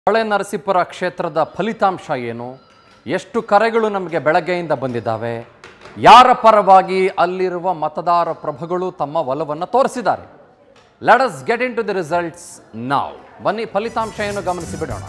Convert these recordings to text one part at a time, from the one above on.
ಹೊಳೆ ನರಸೀಪುರ ಕ್ಷೇತ್ರದ ಫಲಿತಾಂಶ ಏನು ಎಷ್ಟು ಕರೆಗಳು ನಮಗೆ ಬೆಳಗ್ಗೆಯಿಂದ ಬಂದಿದ್ದಾವೆ ಯಾರ ಪರವಾಗಿ ಅಲ್ಲಿರುವ ಮತದಾರ ಪ್ರಭುಗಳು ತಮ್ಮ ಒಲವನ್ನು ತೋರಿಸಿದ್ದಾರೆ let us get into the results ನಾವ್ ಬನ್ನಿ ಫಲಿತಾಂಶ ಏನು ಗಮನಿಸಿ ಬಿಡೋಣ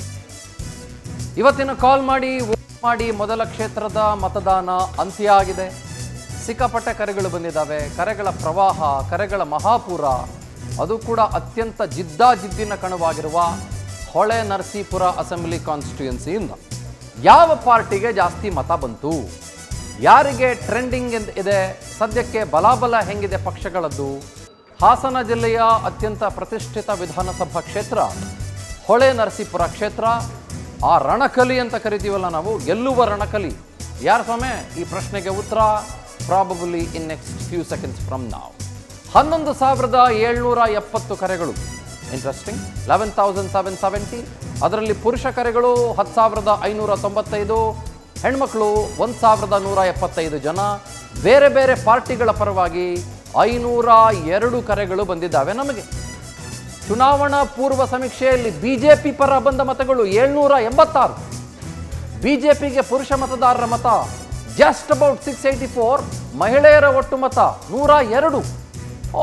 ಇವತ್ತಿನ ಕಾಲ್ ಮಾಡಿ ವೋಟ್ ಮಾಡಿ ಮೊದಲ ಕ್ಷೇತ್ರದ ಮತದಾನ ಅಂತ್ಯ ಆಗಿದೆ ಸಿಕ್ಕಾಪಟ್ಟೆ ಕರೆಗಳು ಬಂದಿದ್ದಾವೆ ಕರೆಗಳ ಪ್ರವಾಹ ಕರೆಗಳ ಮಹಾಪೂರ ಅದು ಕೂಡ ಅತ್ಯಂತ ಜಿದ್ದಾಜಿದ್ದಿನ ಕಣವಾಗಿರುವ ಹೊಳೆ ನರಸೀಪುರ ಅಸೆಂಬ್ಲಿ ಕಾನ್ಸ್ಟಿಟ್ಯೂನ್ಸಿಯಿಂದ ಯಾವ ಪಾರ್ಟಿಗೆ ಜಾಸ್ತಿ ಮತ ಬಂತು ಯಾರಿಗೆ ಟ್ರೆಂಡಿಂಗ್ ಇದೆ ಸದ್ಯಕ್ಕೆ ಬಲಾಬಲ ಹೆಂಗಿದೆ ಪಕ್ಷಗಳದ್ದು ಹಾಸನ ಜಿಲ್ಲೆಯ ಅತ್ಯಂತ ಪ್ರತಿಷ್ಠಿತ ವಿಧಾನಸಭಾ ಕ್ಷೇತ್ರ ಹೊಳೆ ನರಸೀಪುರ ಕ್ಷೇತ್ರ ಆ ರಣಕಲಿ ಅಂತ ಕರಿತೀವಲ್ಲ ನಾವು ಗೆಲ್ಲುವ ರಣಕಲಿ ಯಾರ ಸ್ವಾಮಿ ಈ ಪ್ರಶ್ನೆಗೆ ಉತ್ತರ probably in next few seconds from ನಾವು ಹನ್ನೊಂದು ಸಾವಿರದ ಏಳ್ನೂರ ಎಪ್ಪತ್ತು ಕರೆಗಳು interesting eleven thousand seven seventy ಅದರಲ್ಲಿ ಪುರುಷ ಕರೆಗಳು ಹತ್ತು ಸಾವಿರದ ಐನೂರ ತೊಂಬತ್ತೈದು ಹೆಣ್ಮಕ್ಳು ಒಂದು ಸಾವಿರದ ನೂರ ಎಪ್ಪತ್ತೈದು ಜನ ಬೇರೆ ಬೇರೆ ಪಾರ್ಟಿಗಳ ಪರವಾಗಿ ಐನೂರ ಎರಡು ಕರೆಗಳು ಬಂದಿದ್ದಾವೆ ನಮಗೆ ಚುನಾವಣಾ ಪೂರ್ವ ಸಮೀಕ್ಷೆಯಲ್ಲಿ ಬಿಜೆಪಿ ಪರ ಬಂದ ಮತಗಳು ಏಳ್ನೂರ ಎಂಬತ್ತಾರು ಬಿಜೆಪಿಗೆ ಪುರುಷ ಮತದಾರರ ಮತ just about six eighty four ಮಹಿಳೆಯರ ಒಟ್ಟು ಮತ ನೂರ ಎರಡು ಓ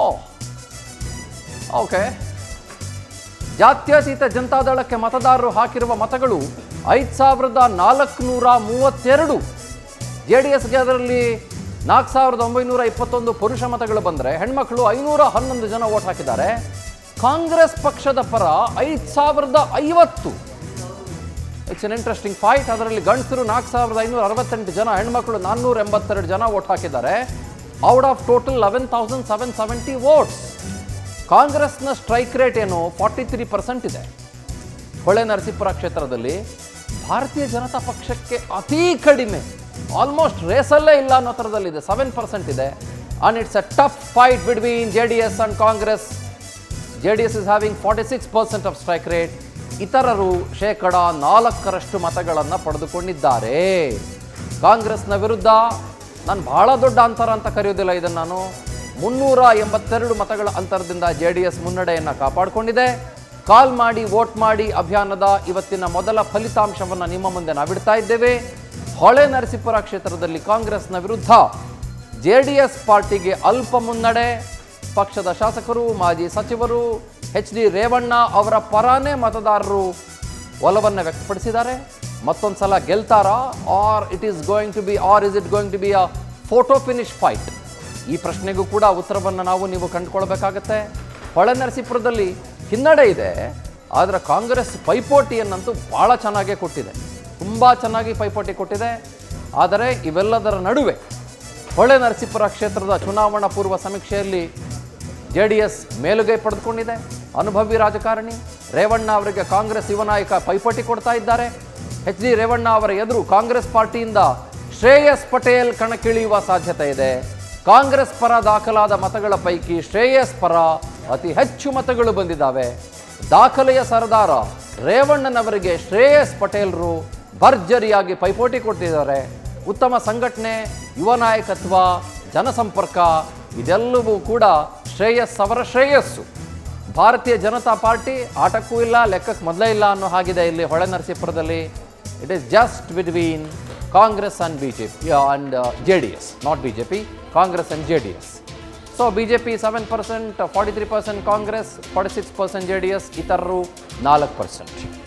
ಓಕೆ ಜಾತ್ಯತೀತ ಜನತಾದಳಕ್ಕೆ ಮತದಾರರು ಹಾಕಿರುವ ಮತಗಳು ಐದು ಸಾವಿರದ ನಾಲ್ಕುನೂರ ಮೂವತ್ತೆರಡು ಜೆ ಡಿ ಎಸ್ಗೆ ಅದರಲ್ಲಿ ನಾಲ್ಕು ಸಾವಿರದ ಒಂಬೈನೂರ ಇಪ್ಪತ್ತೊಂದು ಪುರುಷ ಮತಗಳು ಬಂದರೆ ಹೆಣ್ಮಕ್ಳು ಐನೂರ ಹನ್ನೊಂದು ಜನ ಓಟ್ ಹಾಕಿದ್ದಾರೆ ಕಾಂಗ್ರೆಸ್ ಪಕ್ಷದ ಪರ ಐದು ಸಾವಿರದ ಐವತ್ತು ಇಟ್ಸ್ ಎನ್ ಇಂಟ್ರೆಸ್ಟಿಂಗ್ ಫೈಟ್ ಅದರಲ್ಲಿ ಗಂಡಸರು ನಾಲ್ಕು ಸಾವಿರದ ಐನೂರ ಅರವತ್ತೆಂಟು ಜನ ಹೆಣ್ಮಕ್ಳು ನಾನ್ನೂರ ಎಂಬತ್ತೆರಡು ಜನ ಓಟ್ ಹಾಕಿದ್ದಾರೆ out of total eleven thousand seven seventy votes ಕಾಂಗ್ರೆಸ್ನ ಸ್ಟ್ರೈಕ್ ರೇಟ್ ಏನು ಫಾರ್ಟಿ ತ್ರೀ ಪರ್ಸೆಂಟ್ ಇದೆ ಹೊಳೆ ನರಸೀಪುರ ಕ್ಷೇತ್ರದಲ್ಲಿ ಭಾರತೀಯ ಜನತಾ ಪಕ್ಷಕ್ಕೆ ಅತೀ ಕಡಿಮೆ ಆಲ್ಮೋಸ್ಟ್ ರೇಸಲ್ಲೇ ಇಲ್ಲ ಅನ್ನೋ ಥರದಲ್ಲಿದೆ ಸೆವೆನ್ ಪರ್ಸೆಂಟ್ ಇದೆ and it's a tough fight between J D S and Congress J D S is having forty six percent of strike rate ಇತರರು ಶೇಕಡ ನಾಲ್ಕರಷ್ಟು ಮತಗಳನ್ನು ಪಡೆದುಕೊಂಡಿದ್ದಾರೆ ಕಾಂಗ್ರೆಸ್ನ ವಿರುದ್ಧ ನಾನು ಬಹಳ ದೊಡ್ಡ ಅಂತರ ಅಂತ ಕರೆಯೋದಿಲ್ಲ ಇದನ್ನು ನಾನು ಮುನ್ನೂರ ಎಂಬತ್ತೆರಡು ಮತಗಳ ಅಂತರದಿಂದ ಜೆ ಡಿ ಎಸ್ ಮುನ್ನಡೆಯನ್ನು ಕಾಪಾಡಿಕೊಂಡಿದೆ ಕಾಲ್ ಮಾಡಿ ವೋಟ್ ಮಾಡಿ ಅಭಿಯಾನದ ಇವತ್ತಿನ ಮೊದಲ ಫಲಿತಾಂಶವನ್ನು ನಿಮ್ಮ ಮುಂದೆ ನಾವಿಡ್ತಾ ಇದ್ದೇವೆ ಹೊಳೆ ನರಸೀಪುರ ಕ್ಷೇತ್ರದಲ್ಲಿ ಕಾಂಗ್ರೆಸ್ನ ವಿರುದ್ಧ ಜೆ ಡಿ ಎಸ್ ಪಾರ್ಟಿಗೆ ಅಲ್ಪ ಮುನ್ನಡೆ ಪಕ್ಷದ ಶಾಸಕರು ಮಾಜಿ ಸಚಿವರು ಎಚ್ ಡಿ ರೇವಣ್ಣ ಅವರ ಪರಾನೇ ಮತದಾರರು ಒಲವನ್ನು ವ್ಯಕ್ತಪಡಿಸಿದ್ದಾರೆ ಮತ್ತೊಂದು ಸಲ ಗೆಲ್ತಾರಾ are it is going to be are is it going to be a photo finish fight ಈ ಪ್ರಶ್ನೆಗೂ ಕೂಡ ಉತ್ತರವನ್ನು ನಾವು ನೀವು ಕಂಡುಕೊಳ್ಬೇಕಾಗತ್ತೆ ಹೊಳೆ ನರಸೀಪುರದಲ್ಲಿ ಹಿನ್ನಡೆ ಇದೆ ಆದರೆ ಕಾಂಗ್ರೆಸ್ ಪೈಪೋಟಿಯನ್ನಂತೂ ಭಾಳ ಚೆನ್ನಾಗೇ ಕೊಟ್ಟಿದೆ ತುಂಬ ಚೆನ್ನಾಗಿ ಪೈಪೋಟಿ ಕೊಟ್ಟಿದೆ ಆದರೆ ಇವೆಲ್ಲದರ ನಡುವೆ ಹೊಳೆ ನರಸೀಪುರ ಕ್ಷೇತ್ರದ ಚುನಾವಣಾ ಪೂರ್ವ ಸಮೀಕ್ಷೆಯಲ್ಲಿ ಜೆ ಡಿ ಎಸ್ ಮೇಲುಗೈ ಪಡೆದುಕೊಂಡಿದೆ ಅನುಭವಿ ರಾಜಕಾರಣಿ ರೇವಣ್ಣ ಅವರಿಗೆ ಕಾಂಗ್ರೆಸ್ ಯುವ ನಾಯಕ ಪೈಪೋಟಿ ಕೊಡ್ತಾ ಇದ್ದಾರೆ ಎಚ್ ಡಿ ರೇವಣ್ಣ ಅವರ ಎದುರು ಕಾಂಗ್ರೆಸ್ ಪಾರ್ಟಿಯಿಂದ ಶ್ರೇಯಸ್ ಪಟೇಲ್ ಕಣಕ್ಕಿಳಿಯುವ ಸಾಧ್ಯತೆ ಇದೆ ಕಾಂಗ್ರೆಸ್ ಪರ ದಾಖಲಾದ ಮತಗಳ ಪೈಕಿ ಶ್ರೇಯಸ್ ಪರ ಅತಿ ಹೆಚ್ಚು ಮತಗಳು ಬಂದಿದ್ದಾವೆ ದಾಖಲೆಯ ಸರದಾರ ರೇವಣ್ಣನವರಿಗೆ ಶ್ರೇಯಸ್ ಪಟೇಲ್ರು ಭರ್ಜರಿಯಾಗಿ ಪೈಪೋಟಿ ಕೊಡ್ತಿದ್ದಾರೆ ಉತ್ತಮ ಸಂಘಟನೆ ಯುವ ನಾಯಕತ್ವ ಜನಸಂಪರ್ಕ ಇದೆಲ್ಲವೂ ಕೂಡ ಶ್ರೇಯಸ್ ಅವರ ಶ್ರೇಯಸ್ಸು ಭಾರತೀಯ ಜನತಾ ಪಾರ್ಟಿ ಆಟಕ್ಕೂ ಇಲ್ಲ ಲೆಕ್ಕಕ್ಕೆ ಮೊದಲೇ ಇಲ್ಲ ಅನ್ನೋ ಹಾಗಿದೆ ಇಲ್ಲಿ ಹೊಳೆ ನರಸೀಪುರದಲ್ಲಿ it is just between Congress and B J P and J D S not B J P Congress and J D S so B J P seven percent forty three percent Congress forty six percent J D S ಇತರರು ನಾಲ್ಕು percent